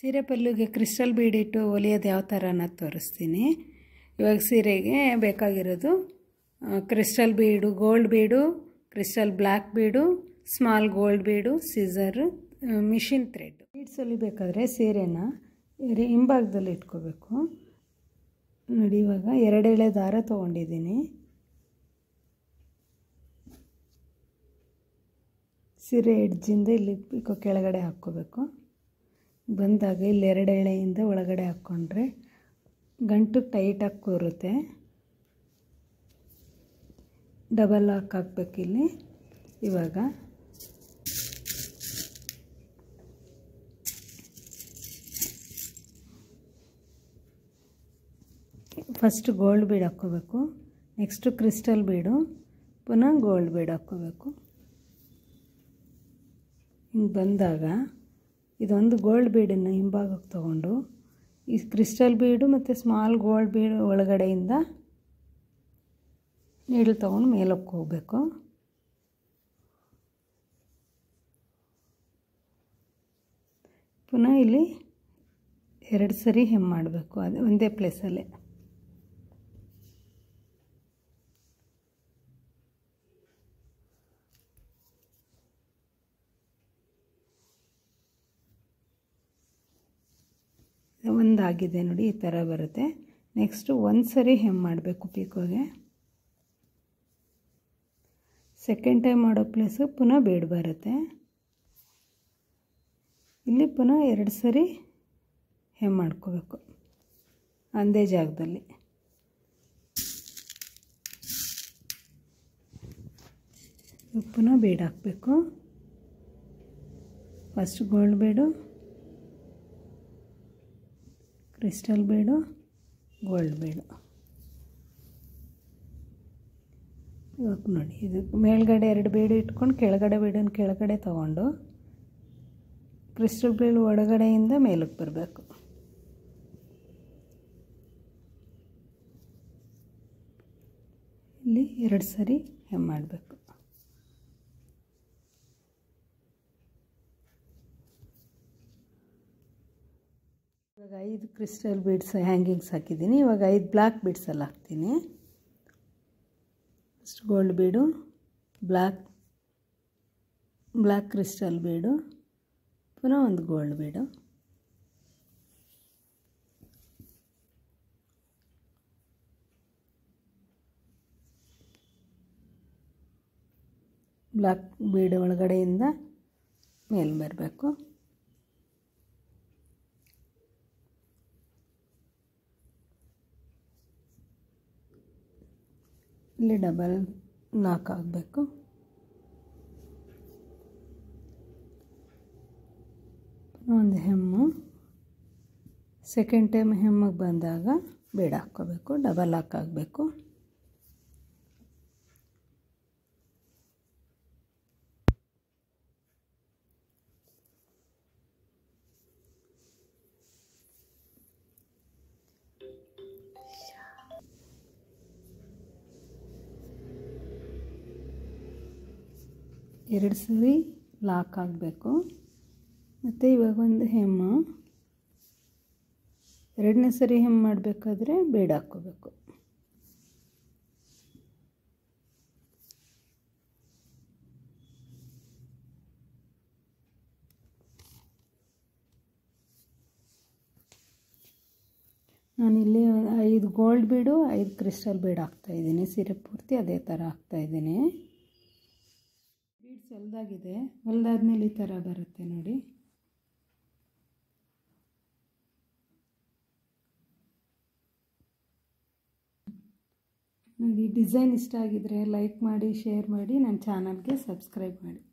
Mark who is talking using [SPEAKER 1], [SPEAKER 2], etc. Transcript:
[SPEAKER 1] ಸೀರೆ ಪಲ್ಲುಗೆ ಕ್ರಿಸ್ಟಲ್ ಬೀಡಿಟ್ಟು ಹೊಲಿಯೋದು ಯಾವ ಥರ ಅನ್ನೋದು ತೋರಿಸ್ತೀನಿ ಇವಾಗ ಸೀರೆಗೆ ಬೇಕಾಗಿರೋದು ಆ, crystal bead gold bead crystal black bead small gold bead scissor machine thread beads ಹೊಲಿಬೇಕಾದ್ರೆ ಸೀರೆನ ರಿ- ಹಿಂಭಾಗದಲ್ಲಿ ಇಟ್ಕೋಬೇಕು ನೋಡಿ ಇವಾಗ ಎರಡೆಳೆ ದಾರ ತೊಗೊಂಡಿದ್ದೀನಿ ಸೀರೆ ಎಡ್ಜಿಂದ ಇಲ್ಲಿ ಪಿಕೋ ಕೆಳಗಡೆ ಹಾಕ್ಕೋಬೇಕು ಬಂದಾಗ ಇಲ್ಲಿ ಎರಡು ಎಳೆಯಿಂದ ಒಳಗಡೆ ಹಾಕ್ಕೊಂಡ್ರೆ ಗಂಟು ಟೈಟಾಗಿ ಕೂರುತ್ತೆ ಡಬಲ್ ಹಾಕ್ ಹಾಕ್ಬೇಕಿಲ್ಲಿ ಇವಾಗ ಫಸ್ಟ್ ಗೋಲ್ಡ್ ಬೀಡ್ ಹಾಕ್ಕೋಬೇಕು ನೆಕ್ಸ್ಟು ಕ್ರಿಸ್ಟಲ್ ಬೀಡು ಪುನಃ ಗೋಲ್ಡ್ ಬೀಡ್ ಹಾಕ್ಕೋಬೇಕು ಹಿಂಗೆ ಬಂದಾಗ ಇದೊಂದು ಗೋಲ್ಡ್ ಬೀಡನ್ನು ಹಿಂಭಾಗಕ್ಕೆ ತೊಗೊಂಡು ಈ ಕ್ರಿಸ್ಟಲ್ ಬೀಡು ಮತ್ತು ಸ್ಮಾಲ್ ಗೋಲ್ಡ್ ಬೀಡ್ ಒಳಗಡೆಯಿಂದ ನೀಡಲ್ ತೊಗೊಂಡು ಮೇಲಕ್ಕೆ ಹೋಗಬೇಕು ಪುನಃ ಇಲ್ಲಿ ಎರಡು ಸರಿ ಹೆಮ್ ಮಾಡಬೇಕು ಅದು ಒಂದೇ ಪ್ಲೇಸಲ್ಲೇ ಒಂದಾಗಿದೆ ನೋಡಿ ಈ ಥರ ಬರುತ್ತೆ ನೆಕ್ಸ್ಟು ಒಂದು ಸರಿ ಹೆಮ್ ಮಾಡಬೇಕು ಪೀಕೋಗೆ ಸೆಕೆಂಡ್ ಟೈಮ್ ಮಾಡೋ ಪ್ಲೇಸು ಪುನಃ ಬೇಡ ಬರುತ್ತೆ ಇಲ್ಲಿ ಪುನಃ ಎರಡು ಸರಿ ಹೆಮ್ ಮಾಡ್ಕೋಬೇಕು ಒಂದೇ ಜಾಗದಲ್ಲಿ ಇವಾಗ ಪುನಃ ಬೇಡ ಹಾಕಬೇಕು first gold bead crystal bead gold bead ಇವಾಗ ನೋಡಿ ಇದು ಮೇಲ್ಗಡೆ ಎರಡು ಬೇಡು ಇಟ್ಕೊಂಡು ಕೆಳಗಡೆ ಬೇಡನ್ನು ಕೆಳಗಡೆ ತೊಗೊಂಡು ಕ್ರಿಸ್ಟಲ್ ಬೇಡು ಒಳಗಡೆಯಿಂದ ಮೇಲಕ್ಕೆ ಬರಬೇಕು ಇಲ್ಲಿ ಎರಡು ಸರಿ ಹೆಮ್ ಮಾಡಬೇಕು ಇವಾಗ ಐದು ಕ್ರಿಸ್ಟಲ್ ಬೀಡ್ಸ್ ಹ್ಯಾಂಗಿಂಗ್ಸ್ ಹಾಕಿದ್ದೀನಿ ಇವಾಗ ಐದು ಬ್ಲ್ಯಾಕ್ ಬೀಡ್ಸಲ್ಲಿ ಹಾಕ್ತೀನಿ first gold bead black black crystal bead ಪುನಃ ಒಂದು ಗೋಲ್ಡ್ ಬೀಡು ಬ್ಲ್ಯಾಕ್ ಬೀಡ್ ಒಳಗಡೆಯಿಂದ ಮೇಲೆ ಬರಬೇಕು ಇಲ್ಲಿ ಡಬಲ್ ಲಾಕ್ ಆಗಬೇಕು ಒಂದು ಹೆಮ್ಮು ಸೆಕೆಂಡ್ ಟೈಮ್ ಹೆಮ್ಮಿಗೆ ಬಂದಾಗ ಬೇಡ ಹಾಕ್ಕೋಬೇಕು ಡಬಲ್ ಲಾಕ್ ಆಗಬೇಕು ಎರಡು ಸರಿ ಲಾಕ್ ಆಗಬೇಕು ಮತ್ತು ಇವಾಗ ಒಂದು ಹೆಮ್ಮು ಎರಡನೇ ಸರಿ ಹೆಮ್ಮು ಮಾಡಬೇಕಾದ್ರೆ ಬೇಡ ಹಾಕ್ಕೋಬೇಕು ನಾನಿಲ್ಲಿ ಐದು ಗೋಲ್ಡ್ ಬೀಡು ಐದು ಕ್ರಿಸ್ಟಲ್ ಬೀಡ್ ಹಾಕ್ತಾಯಿದ್ದೀನಿ ಸೀರೆ ಪೂರ್ತಿ ಅದೇ ಥರ ಹಾಕ್ತಾಯಿದ್ದೀನಿ ಬೀಡ್ಸ್ ಹೊಲ್ದಾಗಿದೆ ಹೊಲ್ದಾದ್ಮೇಲೆ ಈ ಥರ ಬರುತ್ತೆ ನೋಡಿ ನೋಡಿ ಡಿಸೈನ್ ಇಷ್ಟ ಆಗಿದ್ರೆ ಲೈಕ್ ಮಾಡಿ ಶೇರ್ ಮಾಡಿ ನನ್ನ ಚಾನಲ್ಗೆ ಸಬ್ಸ್ಕ್ರೈಬ್ ಮಾಡಿ